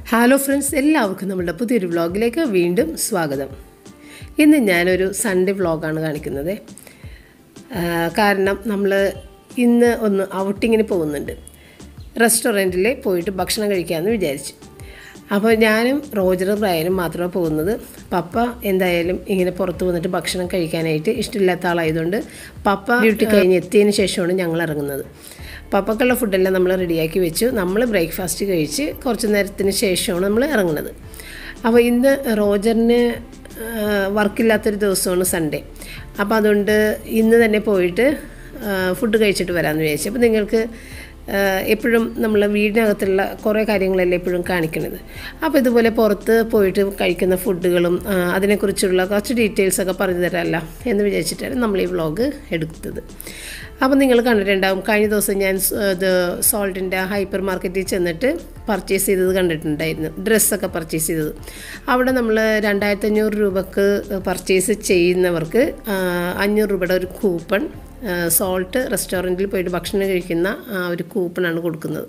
Hello friends എല്ലാവർക്കും നമ്മുടെ പുതിയൊരു വ്ളോഗിലേക്ക് വീണ്ടും സ്വാഗതം ഇന്ന് ഞാനൊരു സൺഡേ വ്ളോഗാണ് കാണിക്കുന്നത് ആ, കാരണം നമ്മൾ ഇന്ന് ഒന്ന് ഔട്ടിങ്ങിന് പോകുന്നുണ്ട് റെസ്റ്റോറൻറ്റിൽ പോയിട്ട് ഭക്ഷണം കഴിക്കാമെന്ന് വിചാരിച്ചു അപ്പോൾ ഞാനും റോജറും ബ്രയനും മാത്രമേ പോകുന്നത് പപ്പ എന്തായാലും ഇങ്ങനെ പുറത്ത് വന്നിട്ട് ഭക്ഷണം കഴിക്കാനായിട്ട് ഇഷ്ടമില്ലാത്ത ആളായതുകൊണ്ട് പപ്പ ഡ്യൂട്ടി കഴിഞ്ഞ് എത്തിയതിന് ശേഷമാണ് ഞങ്ങൾ ഇറങ്ങുന്നത് പപ്പക്കുള്ള ഫുഡെല്ലാം നമ്മൾ റെഡിയാക്കി വെച്ചു നമ്മൾ ബ്രേക്ക്ഫാസ്റ്റ് കഴിച്ച് കുറച്ച് നേരത്തിന് ശേഷമാണ് നമ്മൾ ഇറങ്ങുന്നത് അപ്പോൾ ഇന്ന് റോജറിന് വർക്കില്ലാത്തൊരു ദിവസമാണ് സൺഡേ അപ്പോൾ അതുകൊണ്ട് ഇന്ന് തന്നെ പോയിട്ട് ഫുഡ് കഴിച്ചിട്ട് വരാമെന്ന് വിചാരിച്ചു അപ്പോൾ നിങ്ങൾക്ക് എപ്പോഴും നമ്മൾ വീടിനകത്തുള്ള കുറേ കാര്യങ്ങളല്ലേ എപ്പോഴും കാണിക്കുന്നത് അപ്പോൾ ഇതുപോലെ പുറത്ത് പോയിട്ട് കഴിക്കുന്ന ഫുഡുകളും ആ, അതിനെക്കുറിച്ചുള്ള കുറച്ച് ഡീറ്റെയിൽസൊക്കെ പറഞ്ഞു തരാമല്ലോ എന്ന് വിചാരിച്ചിട്ടാണ് നമ്മൾ ഈ വ്ളോഗ് എടുത്തത് അപ്പോൾ നിങ്ങൾ കണ്ടിട്ടുണ്ടാവും കഴിഞ്ഞ ദിവസം ഞാൻ സ് ഇത് സോൾട്ടിൻ്റെ ഹൈപ്പർ മാർക്കറ്റിൽ ചെന്നിട്ട് പർച്ചേസ് ചെയ്തത് കണ്ടിട്ടുണ്ടായിരുന്നു ഡ്രസ്സൊക്കെ പർച്ചേസ് ചെയ്തത് അവിടെ നമ്മൾ രണ്ടായിരത്തി അഞ്ഞൂറ് രൂപക്ക് പർച്ചേസ് ചെയ്യുന്നവർക്ക് ആ, അഞ്ഞൂറ് രൂപയുടെ ഒരു കൂപ്പൺ സോൾട്ട് റെസ്റ്റോറൻറ്റിൽ പോയിട്ട് ഭക്ഷണം കഴിക്കുന്ന ആ ഒരു കൂപ്പണാണ് കൊടുക്കുന്നത്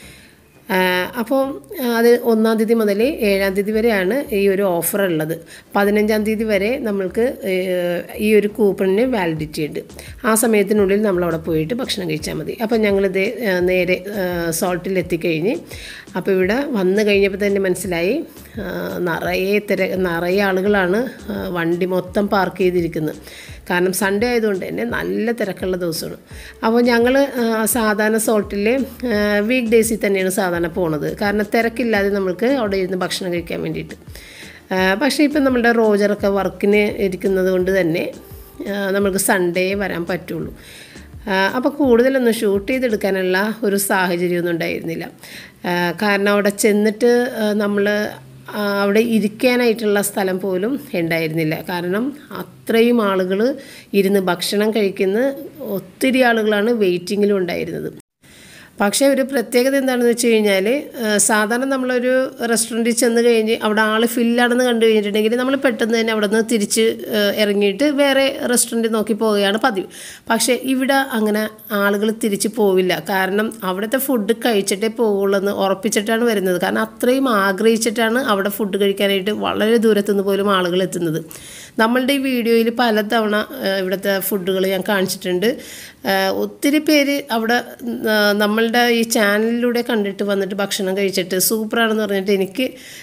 അപ്പോൾ അത് ഒന്നാം തീയതി മുതൽ ഏഴാം തീയതി വരെയാണ് ഈ ഒരു ഓഫർ ഉള്ളത് പതിനഞ്ചാം തീയതി വരെ നമ്മൾക്ക് ഏഹ്, ഈ ഒരു കൂപ്പണിന് വാലിഡിറ്റി ഉണ്ട് ആ സമയത്തിനുള്ളിൽ നമ്മളവിടെ പോയിട്ട് ഭക്ഷണം കഴിച്ചാൽ മതി അപ്പോൾ ഞങ്ങളിത് ഏഹ്, നേരെ സോൾട്ടിൽ എത്തിക്കഴിഞ്ഞ് അപ്പോൾ ഇവിടെ വന്നു കഴിഞ്ഞപ്പോൾ തന്നെ മനസ്സിലായി ആ, നിറയെ തിര നിറയെ ആളുകളാണ് ആ, വണ്ടി മൊത്തം പാർക്ക് ചെയ്തിരിക്കുന്നത് കാരണം സൺഡേ ആയതുകൊണ്ട് തന്നെ നല്ല തിരക്കുള്ള ദിവസമാണ് അപ്പോൾ ഞങ്ങൾ സാധാരണ സോൾട്ടിൽ വീക്ക് ഡേയ്സിൽ തന്നെയാണ് സാധാരണ പോണത് കാരണം തിരക്കില്ലാതെ നമ്മൾക്ക് അവിടെ ഇരുന്ന് ഭക്ഷണം കഴിക്കാൻ വേണ്ടിയിട്ട് ആ, പക്ഷേ ഇപ്പം നമ്മളുടെ റോജറൊക്കെ വർക്കിന് ഇരിക്കുന്നത് കൊണ്ട് തന്നെ ആ, നമുക്ക് സൺഡേ വരാൻ പറ്റുള്ളൂ അപ്പോൾ കൂടുതലൊന്നും ഷൂട്ട് ചെയ്തെടുക്കാനുള്ള ഒരു സാഹചര്യമൊന്നും ഉണ്ടായിരുന്നില്ല ആ, കാരണം അവിടെ ചെന്നിട്ട് നമ്മൾ അവിടെ ഇരിക്കാനായിട്ടുള്ള സ്ഥലം പോലും ഉണ്ടായിരുന്നില്ല കാരണം അത്രയും ആളുകൾ ഇരുന്ന് ഭക്ഷണം കഴിക്കുന്ന ഒത്തിരി ആളുകളാണ് വെയിറ്റിങ്ങിലും ഉണ്ടായിരുന്നത് പക്ഷേ ഒരു പ്രത്യേകത എന്താണെന്ന് വെച്ച് കഴിഞ്ഞാൽ സാധാരണ നമ്മളൊരു റെസ്റ്റോറൻറ്റിൽ ചെന്ന് കഴിഞ്ഞ് അവിടെ ആൾ ഫില്ലാണെന്ന് കണ്ടു കഴിഞ്ഞിട്ടുണ്ടെങ്കിൽ നമ്മൾ പെട്ടെന്ന് തന്നെ അവിടെ നിന്ന് തിരിച്ച് ആ, ഇറങ്ങിയിട്ട് വേറെ റെസ്റ്റോറൻറ്റ് നോക്കി പോവുകയാണ് പതിവ് പക്ഷേ ഇവിടെ അങ്ങനെ ആളുകൾ തിരിച്ച് പോവില്ല കാരണം അവിടുത്തെ ഫുഡ് കഴിച്ചിട്ടേ പോവുള്ളൂ എന്ന് ഉറപ്പിച്ചിട്ടാണ് വരുന്നത് കാരണം അത്രയും ആഗ്രഹിച്ചിട്ടാണ് അവിടെ ഫുഡ് കഴിക്കാനായിട്ട് വളരെ ദൂരത്തുനിന്ന് പോലും ആളുകൾ എത്തുന്നത് നമ്മളുടെ ഈ വീഡിയോയിൽ പലതവണ ആ, ഇവിടുത്തെ ഫുഡുകൾ ഞാൻ കാണിച്ചിട്ടുണ്ട് ആ, ഒത്തിരി പേര് അവിടെ ആ, നമ്മളുടെ ഈ ചാനലിലൂടെ കണ്ടിട്ട് വന്നിട്ട് ഭക്ഷണം കഴിച്ചിട്ട് സൂപ്പറാണെന്ന് പറഞ്ഞിട്ട് എനിക്ക്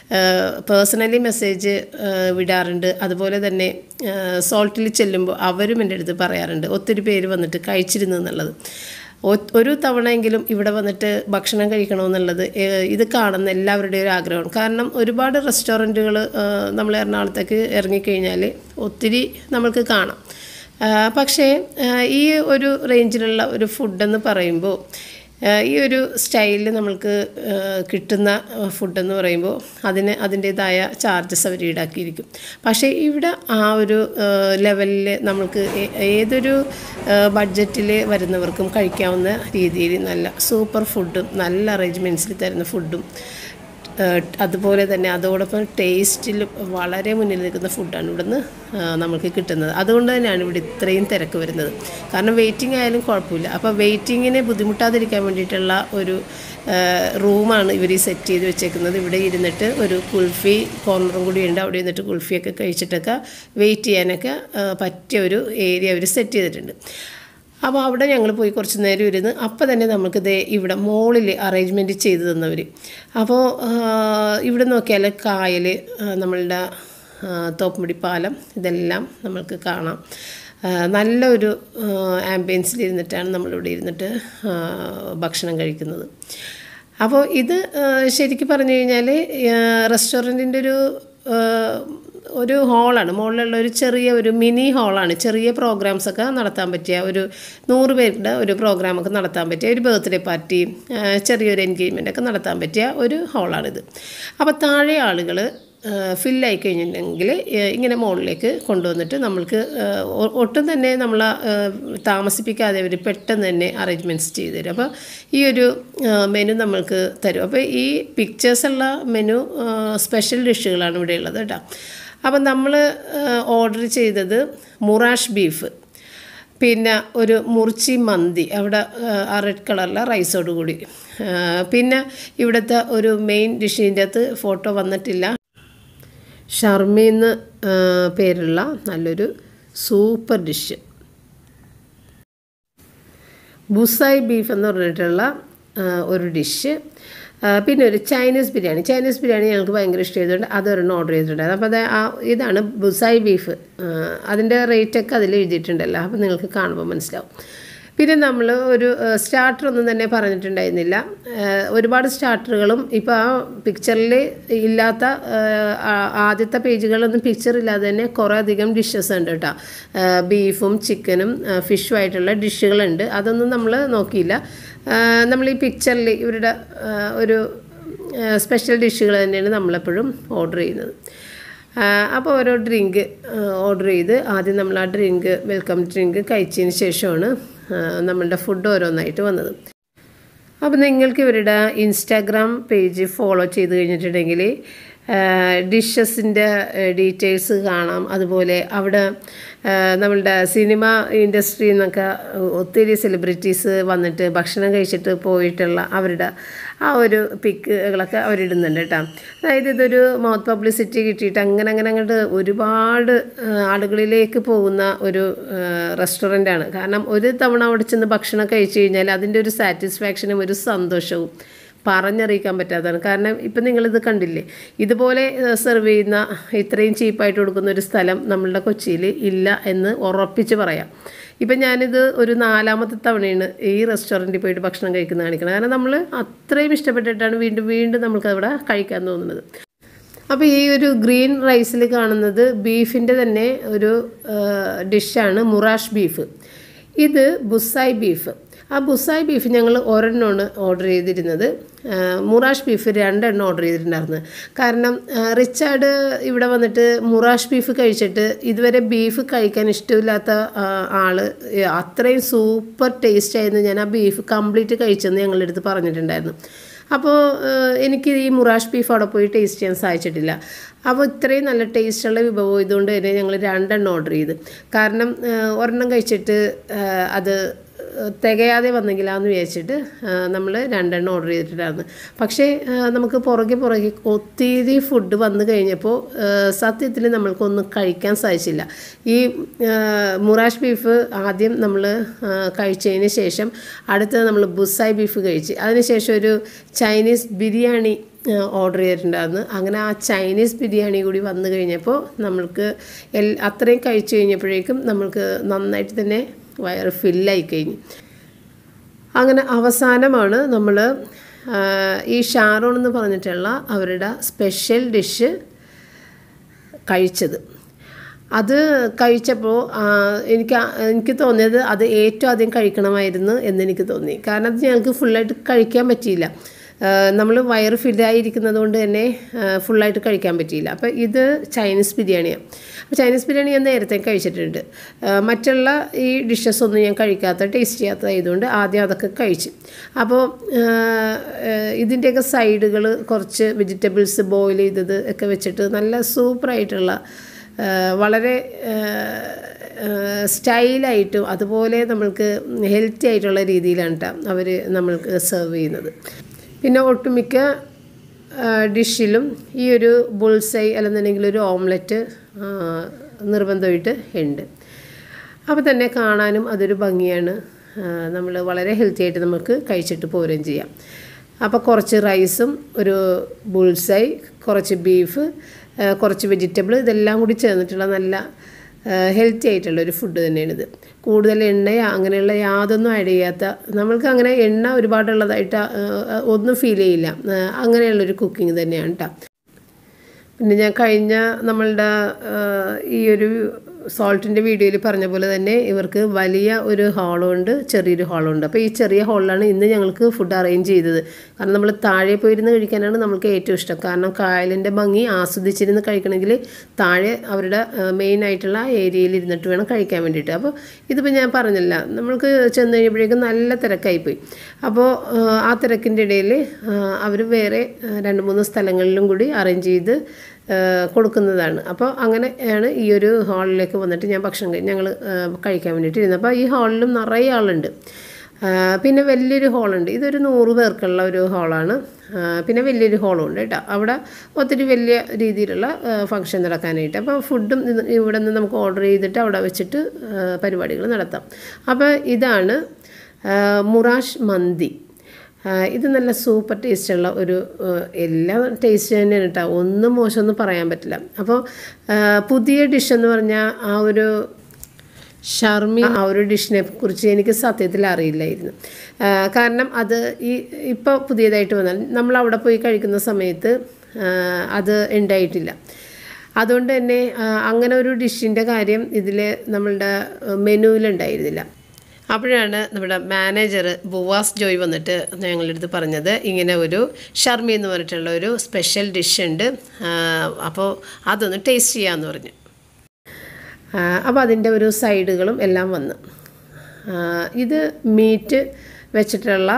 പേഴ്സണലി മെസ്സേജ് വിടാറുണ്ട് അതുപോലെ തന്നെ സോൾട്ടിൽ ചെല്ലുമ്പോൾ അവരും എൻ്റെ അടുത്ത് പറയാറുണ്ട് ഒത്തിരി പേര് വന്നിട്ട് കഴിച്ചിരുന്നു എന്നുള്ളത് ഒ- ഒരു തവണയെങ്കിലും ഇവിടെ വന്നിട്ട് ഭക്ഷണം കഴിക്കണമെന്നുള്ളത് ഏഹ്, ഇത് കാണുന്ന എല്ലാവരുടെയും ഒരു ആഗ്രഹമാണ് കാരണം ഒരുപാട് റെസ്റ്റോറൻറ്റുകൾ നമ്മൾ എറണാകുളത്തേക്ക് ഇറങ്ങിക്കഴിഞ്ഞാൽ ഒത്തിരി നമ്മൾക്ക് കാണാം ആ, പക്ഷേ ആ, ഈ ഒരു റേഞ്ചിലുള്ള ഒരു ഫുഡെന്ന് പറയുമ്പോൾ ആ, ഈ ഒരു സ്റ്റൈലിൽ നമ്മൾക്ക് ആ, കിട്ടുന്ന ഫുഡെന്ന് പറയുമ്പോൾ അതിന് അതിൻ്റേതായ ചാർജസ് അവർ ഈടാക്കിയിരിക്കും പക്ഷേ ഇവിടെ ആ ഒരു ലെവലിൽ നമ്മൾക്ക് ഏ- ഏതൊരു ബഡ്ജറ്റിൽ വരുന്നവർക്കും കഴിക്കാവുന്ന രീതിയിൽ നല്ല സൂപ്പർ ഫുഡും നല്ല അറേഞ്ച്മെൻറ്റ്സിൽ തരുന്ന ഫുഡും ഏഹ് അതുപോലെ തന്നെ അതോടൊപ്പം ടേസ്റ്റിൽ വളരെ മുന്നിൽ നിൽക്കുന്ന ഫുഡാണ് ഇവിടുന്ന് ആഹ് നമുക്ക് കിട്ടുന്നത് അതുകൊണ്ട് തന്നെയാണ് ഇവിടെ ഇത്രയും തിരക്ക് വരുന്നത് കാരണം വെയിറ്റിംഗ് ആയാലും കുഴപ്പമില്ല അപ്പോൾ വെയിറ്റിങ്ങിനെ ബുദ്ധിമുട്ടാതിരിക്കാൻ വേണ്ടിയിട്ടുള്ള ഒരു ഏഹ് റൂമാണ് ഇവർ ഈ സെറ്റ് ചെയ്ത് വെച്ചേക്കുന്നത് ഇവിടെ ഇരുന്നിട്ട് ഒരു കുൽഫി കോർണറും കൂടി ഉണ്ട് അവിടെ ഇരുന്നിട്ട് കുൽഫിയൊക്കെ കഴിച്ചിട്ടൊക്കെ വെയിറ്റ് ചെയ്യാനൊക്കെ ഏഹ് പറ്റിയ ഒരു ഏരിയ അവർ സെറ്റ് ചെയ്തിട്ടുണ്ട് അപ്പോൾ അവിടെ ഞങ്ങൾ പോയി കുറച്ച് നേരം ഇരുന്ന് അപ്പോൾ തന്നെ നമുക്ക് ദേ ഇവിടെ മോളിൽ അറേഞ്ച്മെൻറ്റ് ചെയ്തു തന്നവർ അപ്പോൾ ആ, ഇവിടെ നോക്കിയാൽ കായൽ ആ, നമ്മളുടെ ആ, തോപ്പുമുടി പാലം ഇതെല്ലാം നമ്മൾക്ക് കാണാം ആ, നല്ലൊരു ആംബിയൻസിൽ ഇരുന്നിട്ടാണ് നമ്മളിവിടെ ഇരുന്നിട്ട് ആ, ഭക്ഷണം കഴിക്കുന്നത് അപ്പോൾ ഇത് ആ, ശരിക്കും പറഞ്ഞു കഴിഞ്ഞാൽ റെസ്റ്റോറൻറ്റിൻ്റെ ഒരു ആ, ഒരു ഹാളാണ് മുകളിലുള്ള ഒരു ചെറിയ ഒരു മിനി ഹാളാണ് ചെറിയ പ്രോഗ്രാംസ് ഒക്കെ നടത്താൻ പറ്റിയ ഒരു നൂറ് പേരുടെ ഒരു പ്രോഗ്രാമൊക്കെ നടത്താൻ പറ്റിയ ഒരു ബർത്ത്ഡേ പാർട്ടി ചെറിയൊരു എൻഗേജ്മെൻ്റ് ഒക്കെ നടത്താൻ പറ്റിയ ഒരു ഹാളാണിത് അപ്പോൾ താഴെ ആളുകൾ ഫില്ലായി കഴിഞ്ഞിട്ടുണ്ടെങ്കിൽ ഇങ്ങനെ മുകളിലേക്ക് കൊണ്ടുവന്നിട്ട് നമ്മൾക്ക് ഏഹ്, ഒ- ഒട്ടും തന്നെ നമ്മൾ താമസിപ്പിക്കാതെ അവർ പെട്ടെന്ന് തന്നെ അറേഞ്ച്മെൻറ്റ്സ് ചെയ്തു തരും അപ്പോൾ ഈ ഒരു മെനു നമ്മൾക്ക് തരും അപ്പോൾ ഈ പിക്ചേഴ്സുള്ള മെനു സ്പെഷ്യൽ ഡിഷുകളാണ് ഇവിടെ ഉള്ളത് കേട്ടോ അപ്പം നമ്മൾ ഓർഡർ ചെയ്തത് മുറാഷ് ബീഫ് പിന്നെ ഒരു മുറിച്ചി മന്തി അവിടെ ആ റെഡ് കളറിലെ റൈസോട് കൂടി ആ, പിന്നെ ഇവിടുത്തെ ഒരു മെയിൻ ഡിഷിൻ്റെ അകത്ത് ഫോട്ടോ വന്നിട്ടില്ല ഷർമീന്ന് ആ, പേരുള്ള നല്ലൊരു സൂപ്പർ ഡിഷ് ബുസായി ബീഫ് എന്ന് പറഞ്ഞിട്ടുള്ള ആ, ഒരു ഡിഷ് ആ, പിന്നെ ഒരു ചൈനീസ് ബിരിയാണി ചൈനീസ് ബിരിയാണി ഞങ്ങൾക്ക് ഭയങ്കര ഇഷ്ടമായതുകൊണ്ട് അതൊരെണ്ണം ഓർഡർ ചെയ്തിട്ടുണ്ടായിരുന്നു അപ്പോൾ അത് ആ ഇതാണ് ബുസായി ബീഫ് ആ, അതിൻ്റെ റേറ്റൊക്കെ അതിൽ എഴുതിയിട്ടുണ്ടല്ലോ അപ്പോൾ നിങ്ങൾക്ക് കാണുമ്പോൾ മനസ്സിലാവും പിന്നെ നമ്മൾ ഒരു സ്റ്റാർട്ടർ ഒന്നും തന്നെ പറഞ്ഞിട്ടുണ്ടായിരുന്നില്ല ആ, ഒരുപാട് സ്റ്റാർട്ടറുകളും ഇപ്പോൾ ആ പിക്ചറിൽ ഇല്ലാത്ത ആ, ആ- ആദ്യത്തെ പേജുകളൊന്നും പിക്ചർ ഇല്ലാതെ തന്നെ കുറേ അധികം ഡിഷസ് ഉണ്ട് കേട്ടോ ബീഫും ചിക്കനും ഫിഷും ആയിട്ടുള്ള ഡിഷുകളുണ്ട് അതൊന്നും നമ്മൾ നോക്കിയില്ല ആ, നമ്മൾ ഈ പിക്ചറിൽ ഇവരുടെ ആ, ഒരു സ്പെഷ്യൽ ഡിഷുകൾ തന്നെയാണ് നമ്മളെപ്പോഴും ഓർഡർ ചെയ്യുന്നത് അപ്പോൾ ഓരോ ഡ്രിങ്ക് ഓർഡർ ചെയ്ത് ആദ്യം നമ്മൾ ആ ഡ്രിങ്ക് വെൽക്കം ഡ്രിങ്ക് കഴിച്ചതിന് ശേഷമാണ് ആ, നമ്മളുടെ ഫുഡ് ഓരോന്നായിട്ട് വന്നത് അപ്പോൾ നിങ്ങൾക്ക് ഇവരുടെ ഇൻസ്റ്റാഗ്രാം പേജ് ഫോളോ ചെയ്ത് കഴിഞ്ഞിട്ടുണ്ടെങ്കിൽ ഡിഷസിൻ്റെ ഡീറ്റെയിൽസ് കാണാം അതുപോലെ അവിടെ ആ, നമ്മളുടെ സിനിമ ഇൻഡസ്ട്രിയിൽ നിന്നൊക്കെ ഒത്തിരി സെലിബ്രിറ്റീസ് വന്നിട്ട് ഭക്ഷണം കഴിച്ചിട്ട് പോയിട്ടുള്ള അവരുടെ ആ ഒരു പിക്കുകളൊക്കെ അവരിടുന്നുണ്ട് കേട്ടോ അതായത് ഇതൊരു മൗത്ത് പബ്ലിസിറ്റി കിട്ടിയിട്ട് അങ്ങനെ അങ്ങനെ അങ്ങോട്ട് ഒരുപാട് ആ, ആളുകളിലേക്ക് പോകുന്ന ഒരു റെസ്റ്റോറൻ്റാണ് കാരണം ഒരു തവണ അവിടെ ചെന്ന് ഭക്ഷണം കഴിച്ചു കഴിഞ്ഞാൽ അതിൻ്റെ ഒരു സാറ്റിസ്ഫാക്ഷനും ഒരു സന്തോഷവും പറഞ്ഞറിയിക്കാൻ പറ്റാത്തതാണ് കാരണം ഇപ്പം നിങ്ങളിത് കണ്ടില്ലേ ഇതുപോലെ സെർവ് ചെയ്യുന്ന ഇത്രയും ചീപ്പായിട്ട് കൊടുക്കുന്ന ഒരു സ്ഥലം നമ്മളുടെ കൊച്ചിയിൽ ഇല്ല എന്ന് ഉറപ്പിച്ച് പറയാം ഇപ്പം ഞാനിത് ഒരു നാലാമത്തെ തവണയാണ് ഈ റെസ്റ്റോറൻറ്റിൽ പോയിട്ട് ഭക്ഷണം കഴിക്കുന്ന കാണിക്കുന്നത് കാരണം നമ്മൾ അത്രയും ഇഷ്ടപ്പെട്ടിട്ടാണ് വീണ്ടും വീണ്ടും നമുക്ക് അവിടെ കഴിക്കാൻ തോന്നുന്നത് അപ്പോൾ ഈ ഒരു ഗ്രീൻ റൈസിൽ കാണുന്നത് ബീഫിൻ്റെ തന്നെ ഒരു ഡിഷാണ് മുറാഷ് ബീഫ് ഇത് ബുസായ് ബീഫ് ആ ബുസായ് ബീഫ് ഞങ്ങൾ ഒരെണ്ണമാണ് ഓർഡർ ചെയ്തിരുന്നത് ആ, മുറാഷ് ബീഫ് രണ്ടെണ്ണം ഓർഡർ ചെയ്തിട്ടുണ്ടായിരുന്നു കാരണം ആ, റിച്ചാർഡ് ഇവിടെ വന്നിട്ട് മുറാഷ് ബീഫ് കഴിച്ചിട്ട് ഇതുവരെ ബീഫ് കഴിക്കാൻ ഇഷ്ടമില്ലാത്ത ആ, ആള് ഏ, അത്രയും സൂപ്പർ ടേസ്റ്റ് ആയിരുന്നു ഞാൻ ആ ബീഫ് കംപ്ലീറ്റ് കഴിച്ചെന്ന് ഞങ്ങളുടെ അടുത്ത് പറഞ്ഞിട്ടുണ്ടായിരുന്നു അപ്പോൾ എനിക്ക് ഈ മുറാഷ് ബീഫ് അവിടെ പോയി ടേസ്റ്റ് ചെയ്യാൻ സാധിച്ചിട്ടില്ല അപ്പോൾ ഇത്രയും നല്ല ടേസ്റ്റുള്ള വിഭവം ഇതുകൊണ്ട് തന്നെ ഞങ്ങൾ രണ്ടെണ്ണം ഓർഡർ ചെയ്ത് കാരണം ആ, ഒരെണ്ണം കഴിച്ചിട്ട് ആ, അത് തികയാതെ വന്നെങ്കിലാന്ന് വിചാരിച്ചിട്ട് നമ്മൾ രണ്ടെണ്ണം ഓർഡർ ചെയ്തിട്ടുണ്ടായിരുന്നു പക്ഷേ ആ, നമുക്ക് പുറകെ പുറകെ ഒത്തിരി ഫുഡ് വന്നു കഴിഞ്ഞപ്പോൾ സത്യത്തിൽ നമ്മൾക്കൊന്നും കഴിക്കാൻ സാധിച്ചില്ല ഈ ആ, മുറാഷ് ബീഫ് ആദ്യം നമ്മൾ കഴിച്ചതിന് ശേഷം അടുത്തത് നമ്മൾ ബുസായ് ബീഫ് കഴിച്ച് അതിനുശേഷം ഒരു ചൈനീസ് ബിരിയാണി ഓർഡർ ചെയ്തിട്ടുണ്ടായിരുന്നു അങ്ങനെ ആ ചൈനീസ് ബിരിയാണി കൂടി വന്നു കഴിഞ്ഞപ്പോൾ നമ്മൾക്ക് എൽ അത്രയും കഴിച്ചു കഴിഞ്ഞപ്പോഴേക്കും നമ്മൾക്ക് നന്നായിട്ട് തന്നെ വയറ് ഫില്ലായി കഴിഞ്ഞു അങ്ങനെ അവസാനമാണ് നമ്മൾ ഈ ഷാറോൺ എന്ന് പറഞ്ഞിട്ടുള്ള അവരുടെ സ്പെഷ്യൽ ഡിഷ് കഴിച്ചത് അത് കഴിച്ചപ്പോൾ ആ, എനിക്ക് ആ- എനിക്ക് തോന്നിയത് അത് ഏറ്റവും ആദ്യം കഴിക്കണമായിരുന്നു എന്നെനിക്ക് തോന്നി കാരണം അത് ഞങ്ങൾക്ക് ഫുള്ളായിട്ട് കഴിക്കാൻ പറ്റിയില്ല നമ്മൾ വയറ് ഫില്ലായിരിക്കുന്നത് കൊണ്ട് തന്നെ ആ, ഫുള്ളായിട്ട് കഴിക്കാൻ പറ്റിയില്ല അപ്പോൾ ഇത് ചൈനീസ് ബിരിയാണിയാണ് അപ്പോൾ ചൈനീസ് ബിരിയാണി ഞാൻ നേരത്തെ കഴിച്ചിട്ടുണ്ട് ആ, മറ്റുള്ള ഈ ഡിഷസ് ഒന്നും ഞാൻ കഴിക്കാത്ത ടേസ്റ്റ് ചെയ്യാത്തതായതുകൊണ്ട് ആദ്യം അതൊക്കെ കഴിച്ച് അപ്പോൾ ഇതിൻ്റെയൊക്കെ സൈഡുകൾ കുറച്ച് വെജിറ്റബിൾസ് ബോയിൽ ചെയ്തത് ഒക്കെ വെച്ചിട്ട് നല്ല സൂപ്പറായിട്ടുള്ള ആ, വളരെ സ്റ്റൈലായിട്ടും അതുപോലെ നമ്മൾക്ക് ഹെൽത്തി ആയിട്ടുള്ള രീതിയിലാണ് കേട്ടോ അവർ നമ്മൾക്ക് സെർവ് ചെയ്യുന്നത് പിന്നെ ഒട്ടുമിക്ക ഡിഷിലും ഈ ഒരു ബുൾസൈ അല്ലെന്നുണ്ടെങ്കിൽ ഒരു ഓംലെറ്റ് നിർബന്ധമായിട്ട് ഉണ്ട് അപ്പോൾ തന്നെ കാണാനും അതൊരു ഭംഗിയാണ് നമ്മൾ വളരെ ഹെൽത്തി ആയിട്ട് നമുക്ക് കഴിച്ചിട്ട് പോരുകയും ചെയ്യാം അപ്പോൾ കുറച്ച് റൈസും ഒരു ബുൾസൈ കുറച്ച് ബീഫ് ആ, കുറച്ച് വെജിറ്റബിൾ ഇതെല്ലാം കൂടി ചേർന്നിട്ടുള്ള നല്ല ഹെൽത്തി ആയിട്ടുള്ള ഒരു ഫുഡ് തന്നെയാണിത് കൂടുതൽ എണ്ണയോ അങ്ങനെയുള്ള യാതൊന്നും ആഡ് ചെയ്യാത്ത നമ്മൾക്ക് അങ്ങനെ എണ്ണ ഒരുപാടുള്ളതായിട്ട് ആ, ആ, ഒന്നും ഫീൽ ചെയ്യില്ല ആ, അങ്ങനെയുള്ളൊരു കുക്കിംഗ് തന്നെയാണ് കേട്ടോ പിന്നെ ഞാൻ കഴിഞ്ഞ നമ്മളുടെ ആ, ഈ ഒരു സോൾട്ടിൻ്റെ വീഡിയോയിൽ പറഞ്ഞ പോലെ തന്നെ ഇവർക്ക് വലിയ ഒരു ഹാളുണ്ട് ചെറിയൊരു ഹാളുണ്ട് അപ്പോൾ ഈ ചെറിയ ഹാളിലാണ് ഇന്ന് ഞങ്ങൾക്ക് ഫുഡ് അറേഞ്ച് ചെയ്തത് കാരണം നമ്മൾ താഴെ പോയിരുന്ന് കഴിക്കാനാണ് നമ്മൾക്ക് ഏറ്റവും ഇഷ്ടം കാരണം കായലിൻ്റെ ഭംഗി ആസ്വദിച്ചിരുന്ന് കഴിക്കണമെങ്കിൽ താഴെ അവരുടെ മെയിൻ ആയിട്ടുള്ള ഏരിയയിൽ ഇരുന്നിട്ട് വേണം കഴിക്കാൻ വേണ്ടിയിട്ട് അപ്പോൾ ഇതിപ്പോൾ ഞാൻ പറഞ്ഞില്ല നമ്മൾക്ക് ചെന്ന് കഴിയുമ്പോഴേക്കും നല്ല തിരക്കായിപ്പോയി അപ്പോൾ ആ, ആ തിരക്കിൻ്റെ ഇടയിൽ അവർ വേറെ ആ, രണ്ട് മൂന്ന് സ്ഥലങ്ങളിലും കൂടി അറേഞ്ച് ചെയ്ത് ആ, കൊടുക്കുന്നതാണ് അപ്പോൾ അങ്ങനെയാണ് ഈ ഒരു ഹാളിലേക്ക് വന്നിട്ട് ഞാൻ ഭക്ഷണം കഴി ഞങ്ങൾ കഴിക്കാൻ വേണ്ടിയിട്ട് ഇരുന്നത് അപ്പോൾ ഈ ഹാളിലും നിറയെ ആളുണ്ട് ആ, പിന്നെ വലിയൊരു ഹോളുണ്ട് ഇതൊരു നൂറ് പേർക്കുള്ള ഒരു ഹോളാണ് ആ, പിന്നെ വലിയൊരു ഹോളും ഉണ്ട് കേട്ടോ അവിടെ ഒത്തിരി വലിയ രീതിയിലുള്ള ഫങ്ഷൻ നടക്കാനായിട്ട് അപ്പോൾ ഫുഡും ഇത് ഇവിടെ നിന്ന് നമുക്ക് ഓർഡർ ചെയ്തിട്ട് അവിടെ വെച്ചിട്ട് പരിപാടികൾ നടത്താം അപ്പോൾ ഇതാണ് ആ, മുറാഷ് മന്തി ആ, ഇത് നല്ല സൂപ്പർ ടേസ്റ്റുള്ള ഒരു ആ, എല്ലാ ടേസ്റ്റ് തന്നെയാണ് കേട്ടോ ഒന്നും മോശമൊന്നും പറയാൻ പറ്റില്ല അപ്പോൾ ആ, പുതിയ ഡിഷ് എന്ന് പറഞ്ഞാൽ ആ ഒരു ഷർമി ആ ഒരു ഡിഷിനെ കുറിച്ച് എനിക്ക് സത്യത്തിൽ അറിയില്ലായിരുന്നു ആ, കാരണം അത് ഈ ഇപ്പോൾ പുതിയതായിട്ട് വന്നാൽ നമ്മൾ അവിടെ പോയി കഴിക്കുന്ന സമയത്ത് ആ, അത് ഉണ്ടായിട്ടില്ല അതുകൊണ്ട് തന്നെ ആ, അങ്ങനെ ഒരു ഡിഷിൻ്റെ കാര്യം ഇതിൽ നമ്മളുടെ മെനുവിലുണ്ടായിരുന്നില്ല അപ്പോഴാണ് നമ്മുടെ മാനേജർ ബുവാസ് ജോയ് വന്നിട്ട് ഞങ്ങളുടെ അടുത്ത് പറഞ്ഞത് ഇങ്ങനെ ഒരു ഷർമി എന്ന് പറഞ്ഞിട്ടുള്ള ഒരു സ്പെഷ്യൽ ഡിഷ് ഉണ്ട് ആ, അപ്പോൾ അതൊന്ന് ടേസ്റ്റ് ചെയ്യാമെന്ന് പറഞ്ഞു അപ്പോൾ അതിൻ്റെ ഒരു സൈഡുകളും എല്ലാം വന്ന് ആ, ഇത് മീറ്റ് വെച്ചിട്ടുള്ള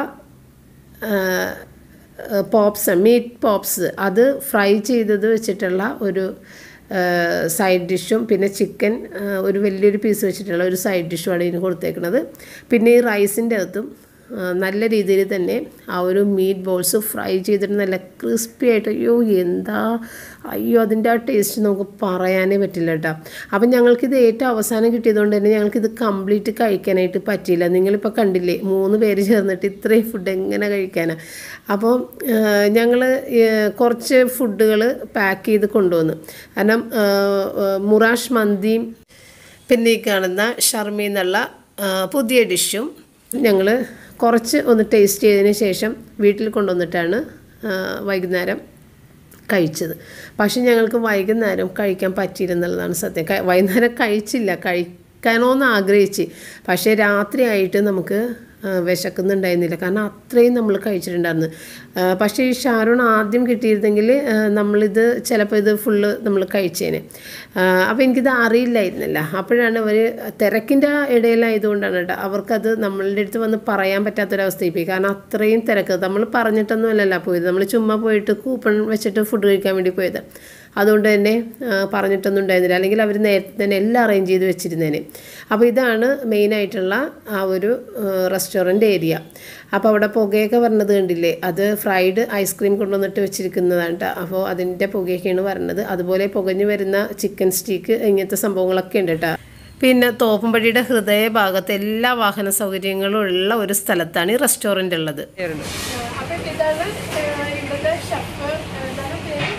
പോപ്സ് മീറ്റ് പോപ്സ് അത് ഫ്രൈ ചെയ്തത് വെച്ചിട്ടുള്ള ഒരു സൈഡ് ഡിഷും പിന്നെ ചിക്കൻ ഒരു വലിയൊരു പീസ് വെച്ചിട്ടുള്ള ഒരു സൈഡ് ഡിഷുമാണ് ഇതിന് കൊടുത്തേക്കുന്നത് പിന്നെ ഈ റൈസിൻ്റെ അകത്തും ആ, നല്ല രീതിയിൽ തന്നെ ആ ഒരു മീറ്റ് ബോൾസ് ഫ്രൈ ചെയ്തിട്ട് നല്ല ക്രിസ്പി ആയിട്ട് അയ്യോ എന്താ അയ്യോ അതിൻ്റെ ആ ടേസ്റ്റ് നമുക്ക് പറയാനേ പറ്റില്ല കേട്ടോ അപ്പം ഞങ്ങൾക്കിത് ഏറ്റവും അവസാനം കിട്ടിയതുകൊണ്ട് തന്നെ ഞങ്ങൾക്കിത് കംപ്ലീറ്റ് കഴിക്കാനായിട്ട് പറ്റിയില്ല നിങ്ങളിപ്പോൾ കണ്ടില്ലേ മൂന്ന് പേര് ചേർന്നിട്ട് ഇത്രയും ഫുഡ് എങ്ങനെ കഴിക്കാനാണ് അപ്പോൾ ഞങ്ങൾ കുറച്ച് ഫുഡുകൾ പാക്ക് ചെയ്ത് കൊണ്ടുവന്നു കാരണം ആ, ആ, മുറാഷ് മന്തിയും പിന്നെ ഈ കാണുന്ന ഷർമി എന്നുള്ള ആ, പുതിയ ഡിഷും ഞങ്ങൾ കുറച്ച് ഒന്ന് ടേസ്റ്റ് ചെയ്തതിന് ശേഷം വീട്ടിൽ കൊണ്ടുവന്നിട്ടാണ് ആ, വൈകുന്നേരം കഴിച്ചത് പക്ഷെ ഞങ്ങൾക്ക് വൈകുന്നേരം കഴിക്കാൻ പറ്റിയിരുന്നുള്ളതാണ് സത്യം ക- വൈകുന്നേരം കഴിച്ചില്ല കഴിക്കണമെന്ന് ആഗ്രഹിച്ച് പക്ഷേ രാത്രിയായിട്ട് നമുക്ക് ആ, വിശക്കുന്നുണ്ടായിരുന്നില്ല കാരണം അത്രയും നമ്മൾ കഴിച്ചിട്ടുണ്ടായിരുന്നു ആ, പക്ഷേ ഈ ഷാരൂൺ ആദ്യം കിട്ടിയിരുന്നെങ്കിൽ ആ, നമ്മളിത് ചിലപ്പോൾ ഇത് ഫുള്ള് നമ്മൾ കഴിച്ചേനെ ആ, അപ്പോൾ എനിക്കിത് അറിയില്ലായിരുന്നില്ല അപ്പോഴാണ് അവർ തിരക്കിൻ്റെ ഇടയിലായതുകൊണ്ടാണ് കേട്ടോ അവർക്കത് നമ്മളുടെ അടുത്ത് വന്ന് പറയാൻ പറ്റാത്തൊരവസ്ഥയിൽ പോയി കാരണം അത്രയും തിരക്ക് നമ്മൾ പറഞ്ഞിട്ടൊന്നും അല്ലല്ലോ പോയത് നമ്മൾ ചുമ്മാ പോയിട്ട് കൂപ്പൺ വെച്ചിട്ട് ഫുഡ് കഴിക്കാൻ വേണ്ടി പോയത് അതുകൊണ്ട് തന്നെ ആ, പറഞ്ഞിട്ടൊന്നും ഉണ്ടായിരുന്നില്ല അല്ലെങ്കിൽ അവർ നേരത്തെ തന്നെ എല്ലാം അറേഞ്ച് ചെയ്ത് വെച്ചിരുന്നേനെ അപ്പോൾ ഇതാണ് മെയിനായിട്ടുള്ള ആ ഒരു റെസ്റ്റോറൻറ്റ് ഏരിയ അപ്പോൾ അവിടെ പുകയൊക്കെ വരണത് കണ്ടില്ലേ അത് ഫ്രൈഡ് ഐസ്ക്രീം കൊണ്ടുവന്നിട്ട് വെച്ചിരിക്കുന്നതാണ് കേട്ടോ അപ്പോൾ അതിൻ്റെ പുകയൊക്കെയാണ് വരണത് അതുപോലെ പുകഞ്ഞു വരുന്ന ചിക്കൻ സ്റ്റീക്ക് ഇങ്ങനത്തെ സംഭവങ്ങളൊക്കെ ഉണ്ട് കേട്ടോ പിന്നെ തോപ്പുംപടിയുടെ ഹൃദയ ഭാഗത്ത് എല്ലാ വാഹന സൗകര്യങ്ങളും ഉള്ള ഒരു സ്ഥലത്താണ് ഈ റെസ്റ്റോറൻ്റ് ഉള്ളത് അപ്പം ഇതാണ് ഇവിടുത്തെ ഷെഫ് എന്താണ് പേര്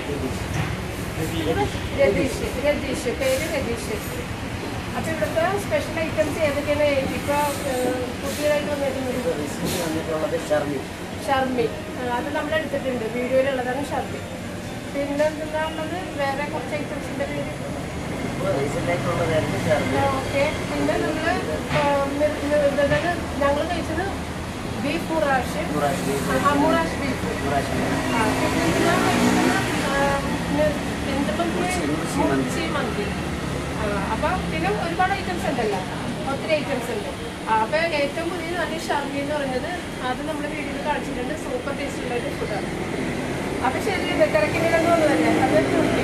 രതീഷ് രതീഷ് പേര് രതീഷ് അപ്പം ഇവിടുത്തെ സ്പെഷ്യൽ ഐറ്റംസ് ഏതൊക്കെയാണ് ഇപ്പൊ പുതിയതായിട്ട് വന്നിട്ടുണ്ട് വന്നിട്ടുള്ളത് ഷർമി ഷർമി ആ, അത് നമ്മൾ എടുത്തിട്ടുണ്ട് വീഡിയോയിലുള്ളതാണ് ഷർമി പിന്നെ എന്താണുള്ളത് വേറെ കുറച്ച് ഐറ്റംസിന്റെ പേര് റീസെൻ്റായിട്ടുള്ളതായിരുന്നു ഷർമി ഓക്കെ പിന്നെ നമ്മൾ ഞങ്ങൾ കഴിച്ചത് ബീഫ് മുറാഷ് മുറാഷ് ബീഫ് ആ, മുറാഷ് ബീഫ് മുറാഷ് ബീഫ് ആ, പിന്നെ എന്തെല്ലാം മുർച്ചി മന്തി ആ, അപ്പൊ പിന്നെ ഒരുപാട് ഐറ്റംസ് ഉണ്ടല്ലോ ഒത്തിരി ഐറ്റംസ് ഉണ്ട് ആ, അപ്പൊ ഏറ്റവും പുതിയതാണ് ഈ ഷർമി എന്ന് പറയുന്നത് അത് നമ്മൾ വീഡിയോയിൽ കാണിച്ചിട്ടുണ്ട് സൂപ്പർ ടേസ്റ്റ് ഉള്ള ഒരു ഫുഡാണ് അപ്പൊ ശരി തിരക്കിൻ്റെ കണ്ടു വന്നതല്ലേ അതൊരു കുട്ടി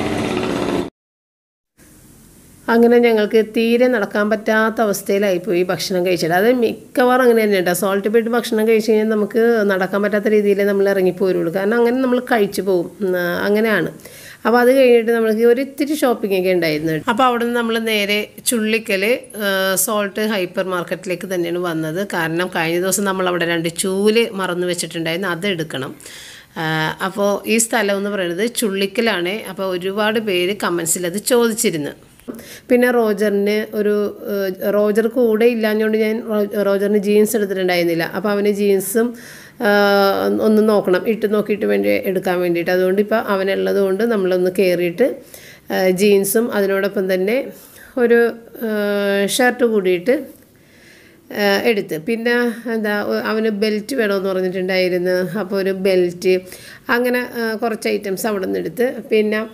അങ്ങനെ ഞങ്ങൾക്ക് തീരെ നടക്കാൻ പറ്റാത്ത അവസ്ഥയിലായിപ്പോയി ഭക്ഷണം കഴിച്ചിട്ട് അത് മിക്കവാറും അങ്ങനെ തന്നെ കേട്ടോ സോൾട്ട് പോയിട്ട് ഭക്ഷണം കഴിച്ച് കഴിഞ്ഞാൽ നമുക്ക് നടക്കാൻ പറ്റാത്ത രീതിയിൽ നമ്മൾ ഇറങ്ങിപ്പോരുള്ളൂ കാരണം അങ്ങനെ നമ്മൾ കഴിച്ചു പോകും ഉം, ആ, അങ്ങനെയാണ് അപ്പോൾ അത് കഴിഞ്ഞിട്ട് നമ്മൾക്ക് ഒരു ഇത്തിരി ഷോപ്പിംഗ് ഒക്കെ ഉണ്ടായിരുന്നു അപ്പോൾ അവിടെ നിന്ന് നമ്മൾ നേരെ ചുള്ളിക്കൽ സോൾട്ട് ഹൈപ്പർ മാർക്കറ്റിലേക്ക് തന്നെയാണ് വന്നത് കാരണം കഴിഞ്ഞ ദിവസം നമ്മൾ അവിടെ രണ്ട് ചൂല് മറന്നു വെച്ചിട്ടുണ്ടായിരുന്നു അത് എടുക്കണം അപ്പോൾ ഈ സ്ഥലം എന്ന് പറയുന്നത് ചുള്ളിക്കലാണ് അപ്പോൾ ഒരുപാട് പേര് കമൻസിൽ അത് ചോദിച്ചിരുന്നു പിന്നെ റോജറിന് ഒരു ഏഹ്, റോജർ കൂടെ ഇല്ലാഞ്ഞുകൊണ്ട് ഞാൻ റോ- റോജറിന് ജീൻസ് എടുത്തിട്ടുണ്ടായിരുന്നില്ല അപ്പോൾ അവന് ജീൻസും ആഹ്, ഒന്ന് നോക്കണം ഇട്ട് നോക്കിയിട്ട് വേണ്ടി എടുക്കാൻ വേണ്ടിയിട്ട് അതുകൊണ്ട് ഇപ്പോൾ അവനുള്ളത് കൊണ്ട് നമ്മളൊന്ന് കയറിയിട്ട് ആഹ്, ജീൻസും അതിനോടൊപ്പം തന്നെ ഒരു ആഹ്, ഷർട്ട് കൂടിയിട്ട് ആഹ് എടുത്ത് പിന്നെ എന്താ ഒ- അവന് ബെൽറ്റ് വേണമെന്ന് പറഞ്ഞിട്ടുണ്ടായിരുന്നു അപ്പോൾ ഒരു ബെൽറ്റ് അങ്ങനെ ആഹ് കുറച്ച് ഐറ്റംസ് അവിടെ നിന്ന് എടുത്ത് പിന്നെ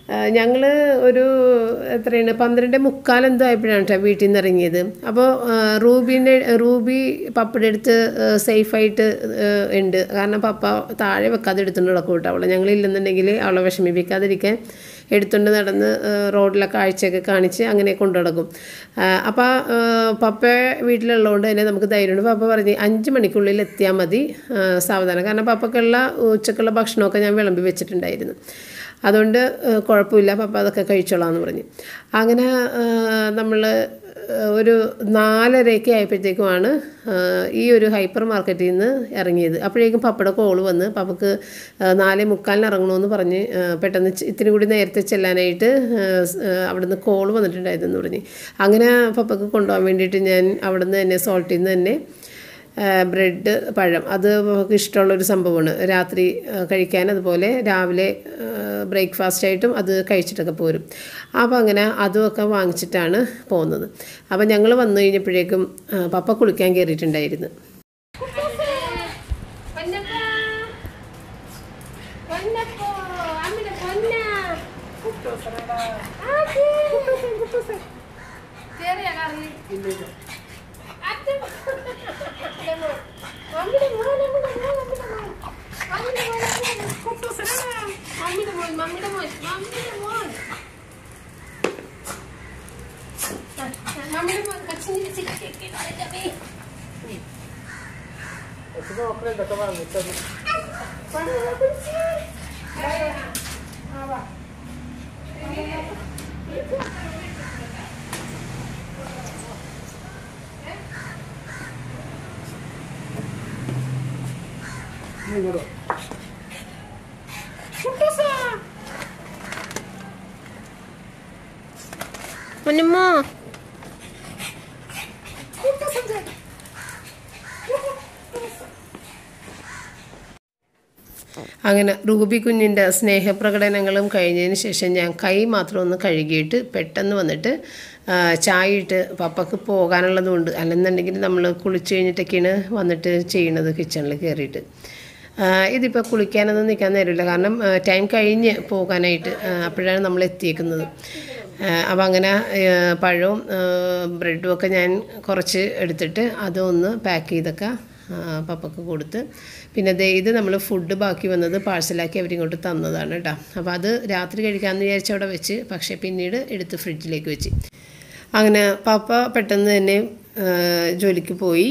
ഞങ്ങൾ ഒരു എത്രയാണ് പന്ത്രണ്ട് മുക്കാൽ എന്തോ ആയപ്പോഴാണ് കേട്ടോ വീട്ടിൽ നിന്ന് ഇറങ്ങിയത് അപ്പോൾ റൂബിൻ്റെ റൂബി പപ്പയുടെ അടുത്ത് സേഫായിട്ട് ഉണ്ട് കാരണം പപ്പ താഴെ വെക്കാതെ എടുത്തുകൊണ്ട് നടക്കും കേട്ടോ അവളെ ഞങ്ങളില്ലെന്നുണ്ടെങ്കിൽ അവളെ വിഷമിപ്പിക്കാതിരിക്കാൻ എടുത്തുകൊണ്ട് നടന്ന് ആ, റോഡിലെ കാഴ്ചയൊക്കെ കാണിച്ച് അങ്ങനെ കൊണ്ടു നടക്കും അപ്പോൾ പപ്പ വീട്ടിലുള്ളതുകൊണ്ട് തന്നെ നമുക്ക് ധൈര്യമുണ്ട് പപ്പ പറഞ്ഞ് അഞ്ച് മണിക്കുള്ളിൽ എത്തിയാൽ മതി ആ, സാവധാനം കാരണം പപ്പക്കുള്ള ഉച്ചക്കുള്ള ഭക്ഷണമൊക്കെ ഞാൻ വിളമ്പി വെച്ചിട്ടുണ്ടായിരുന്നു അതുകൊണ്ട് ആ, കുഴപ്പമില്ല പപ്പ അതൊക്കെ കഴിച്ചോളാം എന്ന് പറഞ്ഞ് അങ്ങനെ നമ്മൾ ഒരു നാലരയൊക്കെ ആയപ്പോഴത്തേക്കുമാണ് ആ, ഈ ഒരു ഹൈപ്പർ മാർക്കറ്റിൽ നിന്ന് ഇറങ്ങിയത് അപ്പോഴേക്കും പപ്പയുടെ കോള് വന്ന് പപ്പക്ക് ആ, നാലേ മുക്കാലിന് ഇറങ്ങണമെന്ന് പറഞ്ഞ് ആ, പെട്ടെന്ന് ചെ- ഇത്തിരി കൂടി നേരത്തെ ചെല്ലാനായിട്ട് ആ, സ്- ആ, അവിടുന്ന് കോള് വന്നിട്ടുണ്ടായിരുന്നു എന്ന് പറഞ്ഞ് അങ്ങനെ പപ്പക്ക് കൊണ്ടുപോകാൻ വേണ്ടിയിട്ട് ഞാൻ അവിടുന്ന് തന്നെ സോൾട്ടിൽ നിന്ന് തന്നെ ബ്രെഡ് പഴം അത് നമുക്ക് ഇഷ്ടമുള്ളൊരു സംഭവമാണ് രാത്രി ആ, കഴിക്കാൻ അതുപോലെ രാവിലെ ബ്രേക്ക്ഫാസ്റ്റ് ആയിട്ടും അത് കഴിച്ചിട്ടൊക്കെ പോരും അപ്പോൾ അങ്ങനെ അതുമൊക്കെ വാങ്ങിച്ചിട്ടാണ് പോകുന്നത് അപ്പോൾ ഞങ്ങൾ വന്നു കഴിഞ്ഞപ്പോഴേക്കും ആ, പപ്പ കുളിക്കാൻ കയറിയിട്ടുണ്ടായിരുന്നു പൊന്നപ്പാ. പൊന്നപ്പോ. അമ്മിടെ പൊന്ന. ആക്കി. കേറിയാ കാറില്? അത് അമ്മിടെ മോൻ, അമ്മിടെ മോൻ, അമ്മിടെ മോൻ. അമ്മിടെ മോൻ, അമ്മിടെ മോൻ. കുട്ടൂസനാ. അമ്മിടെ മോൻ, മമ്മിടെ മോൻ, മമ്മിടെ മോൻ. മമ്മിടെ മോൻ കൊച്ചിനെ ചിരിക്കൊക്കെ കളഞ്ഞേ പൊന്നമ്മോ അങ്ങനെ റൂബി കുഞ്ഞിൻ്റെ സ്നേഹപ്രകടനങ്ങളും കഴിഞ്ഞതിന് ശേഷം ഞാൻ കൈ മാത്രം ഒന്ന് കഴുകിയിട്ട് പെട്ടെന്ന് വന്നിട്ട് ആ, ചായ ഇട്ട് പപ്പക്ക് പോകാനുള്ളതുകൊണ്ട് അല്ലെന്നുണ്ടെങ്കിൽ നമ്മൾ കുളിച്ച് കഴിഞ്ഞിട്ടൊക്കെയാണ് വന്നിട്ട് ചെയ്യണത് കിച്ചണിൽ കയറിയിട്ട് ഇതിപ്പോൾ കുളിക്കാനൊന്നും നിൽക്കാൻ നേരമില്ല കാരണം ടൈം കഴിഞ്ഞ് പോകാനായിട്ട് ആ, അപ്പോഴാണ് നമ്മൾ എത്തിയേക്കുന്നത് അപ്പോൾ അങ്ങനെ ആ, പഴവും ആ, ബ്രെഡും ഒക്കെ ഞാൻ കുറച്ച് എടുത്തിട്ട് അതൊന്ന് പാക്ക് ചെയ്തൊക്കെ ആ, പപ്പക്ക് കൊടുത്ത് പിന്നെ ദേ ഇത് നമ്മൾ ഫുഡ് ബാക്കി വന്നത് പാഴ്സലാക്കി അവരിങ്ങോട്ട് തന്നതാണ് കേട്ടോ അപ്പോൾ അത് രാത്രി കഴിക്കാമെന്ന് വിചാരിച്ച് അവിടെ വെച്ച് പക്ഷേ പിന്നീട് എടുത്ത് ഫ്രിഡ്ജിലേക്ക് വെച്ച് അങ്ങനെ പപ്പ പെട്ടെന്ന് തന്നെ ആ, ജോലിക്ക് പോയി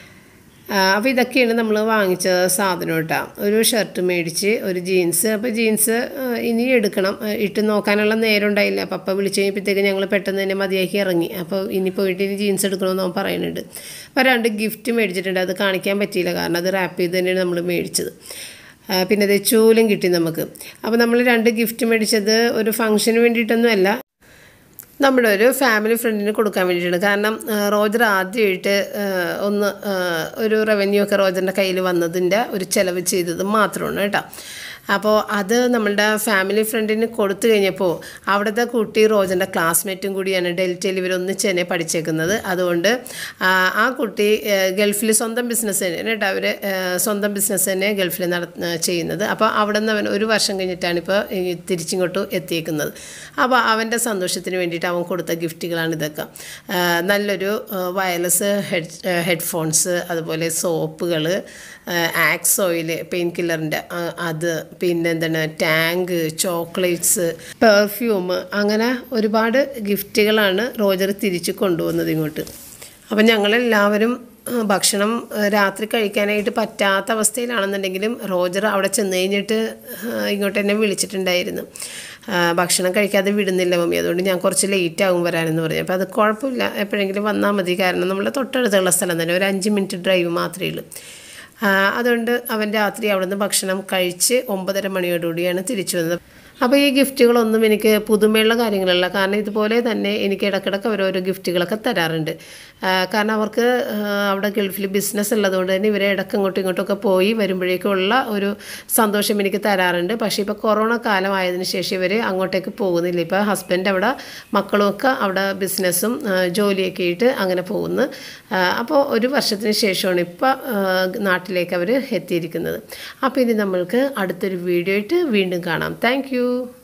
അപ്പോൾ ഇതൊക്കെയാണ് നമ്മൾ വാങ്ങിച്ച സാധനം കേട്ടോ ഒരു ഷർട്ട് മേടിച്ച് ഒരു ജീൻസ് അപ്പോൾ ജീൻസ് ഇനി എടുക്കണം ആ, ഇട്ട് നോക്കാനുള്ള നേരം ഉണ്ടായില്ല പപ്പ വിളിച്ച് കഴിഞ്ഞപ്പോഴത്തേക്ക് ഞങ്ങൾ പെട്ടെന്ന് തന്നെ മതിയാക്കി ഇറങ്ങി അപ്പോൾ ഇനി പോയിട്ട് ഇനി ജീൻസ് എടുക്കണമെന്ന് അവൻ പറയുന്നുണ്ട് അപ്പോൾ രണ്ട് ഗിഫ്റ്റ് മേടിച്ചിട്ടുണ്ട് അത് കാണിക്കാൻ പറ്റിയില്ല കാരണം അത് റാപ്പ് ചെയ്ത് തന്നെയാണ് നമ്മൾ മേടിച്ചത് ആ, പിന്നെ അത് ചൂലും കിട്ടി നമുക്ക് അപ്പോൾ നമ്മൾ രണ്ട് ഗിഫ്റ്റ് മേടിച്ചത് ഒരു ഫംഗ്ഷന് വേണ്ടിയിട്ടൊന്നുമല്ല നമ്മുടെ ഒരു ഫാമിലി ഫ്രണ്ടിന് കൊടുക്കാൻ വേണ്ടിയിട്ടാണ് കാരണം ആ, റോജർ ആദ്യമായിട്ട് ആ, ഒന്ന് ആ, ഒരു റവന്യൂ ഒക്കെ റോജറിൻ്റെ കയ്യിൽ വന്നതിൻ്റെ ഒരു ചിലവ് ചെയ്തത് മാത്രമാണ് കേട്ടോ അപ്പോൾ അത് നമ്മളുടെ ഫാമിലി ഫ്രണ്ടിന് കൊടുത്തു കഴിഞ്ഞപ്പോൾ അവിടുത്തെ കുട്ടി റോജൻ്റെ ക്ലാസ്മേറ്റും കൂടിയാണ് ഡെൽറ്റയിൽ ഇവർ ഒന്നിച്ച് തന്നെ പഠിച്ചേക്കുന്നത് അതുകൊണ്ട് ആ, ആ കുട്ടി ഗൾഫിൽ സ്വന്തം ബിസിനസ് തന്നെയാണ് കേട്ടോ അവർ സ്വന്തം ബിസിനസ് തന്നെ ഗൾഫിൽ നട ചെയ്യുന്നത് അപ്പോൾ അവിടെ നിന്ന് അവൻ ഒരു വർഷം കഴിഞ്ഞിട്ടാണ് ഇപ്പോൾ തിരിച്ചിങ്ങോട്ട് എത്തിയേക്കുന്നത് അപ്പോൾ അവൻ്റെ സന്തോഷത്തിന് വേണ്ടിയിട്ട് അവൻ കൊടുത്ത ഗിഫ്റ്റുകളാണ് ഇതൊക്കെ ആ, നല്ലൊരു വയർലെസ് ഹെഡ് ഹെഡ്ഫോൺസ് അതുപോലെ സോപ്പുകൾ ആക്സ് ഓയിൽ പെയിൻ കില്ലറിൻ്റെ അത് പിന്നെ എന്താണ് ടാങ്ക് ചോക്ലേറ്റ്സ് പെർഫ്യൂം അങ്ങനെ ഒരുപാട് ഗിഫ്റ്റുകളാണ് റോജർ തിരിച്ച് കൊണ്ടുവന്നത് ഇങ്ങോട്ട് അപ്പം ഞങ്ങളെല്ലാവരും ആ, ഭക്ഷണം ആ, രാത്രി കഴിക്കാനായിട്ട് പറ്റാത്ത അവസ്ഥയിലാണെന്നുണ്ടെങ്കിലും റോജർ അവിടെ ചെന്ന് കഴിഞ്ഞിട്ട് ആ, ഇങ്ങോട്ട് എന്നെ വിളിച്ചിട്ടുണ്ടായിരുന്നു ആ, ഭക്ഷണം കഴിക്കാതെ വിടുന്നില്ല മമ്മി അതുകൊണ്ട് ഞാൻ കുറച്ച് ലേറ്റ് ആകും വരാനെന്ന് പറഞ്ഞു അപ്പോൾ അത് കുഴപ്പമില്ല എപ്പോഴെങ്കിലും വന്നാൽ മതി കാരണം നമ്മളെ തൊട്ടടുത്തുള്ള സ്ഥലം തന്നെ ഒരു അഞ്ച് മിനിറ്റ് ഡ്രൈവ് മാത്രമേ ഉള്ളൂ ആ, അതുകൊണ്ട് അവൻ രാത്രി അവിടുന്ന് ഭക്ഷണം കഴിച്ച് ഒമ്പതര മണിയോടുകൂടിയാണ് തിരിച്ചു വന്നത് അപ്പോൾ ഈ ഗിഫ്റ്റുകളൊന്നും എനിക്ക് പുതുമയുള്ള കാര്യങ്ങളല്ല കാരണം ഇതുപോലെ തന്നെ എനിക്ക് ഇടക്കിടക്ക് ഓരോരോ ഗിഫ്റ്റുകളൊക്കെ തരാറുണ്ട് ആ, കാരണം അവർക്ക് ആ, അവിടെ ഗൾഫിൽ ബിസിനസ് ഉള്ളതുകൊണ്ട് തന്നെ ഇവരെ ഇടയ്ക്ക് ഇങ്ങോട്ടും ഇങ്ങോട്ടൊക്കെ പോയി വരുമ്പോഴേക്കുള്ള ഒരു സന്തോഷം എനിക്ക് തരാറുണ്ട് പക്ഷേ ഇപ്പോൾ കൊറോണ കാലമായതിനു ശേഷം ഇവർ അങ്ങോട്ടേക്ക് പോകുന്നില്ല ഇപ്പോൾ ഹസ്ബൻഡ് അവിടെ മക്കളുമൊക്കെ അവിടെ ബിസിനസ്സും ആ, ജോലിയൊക്കെ ആയിട്ട് അങ്ങനെ പോകുന്നു ആ, അപ്പോൾ ഒരു വർഷത്തിന് ശേഷമാണ് ഇപ്പോൾ നാട്ടിലേക്ക് അവർ എത്തിയിരിക്കുന്നത് അപ്പോൾ ഇനി നമ്മൾക്ക് അടുത്തൊരു വീഡിയോ ആയിട്ട് വീണ്ടും കാണാം താങ്ക്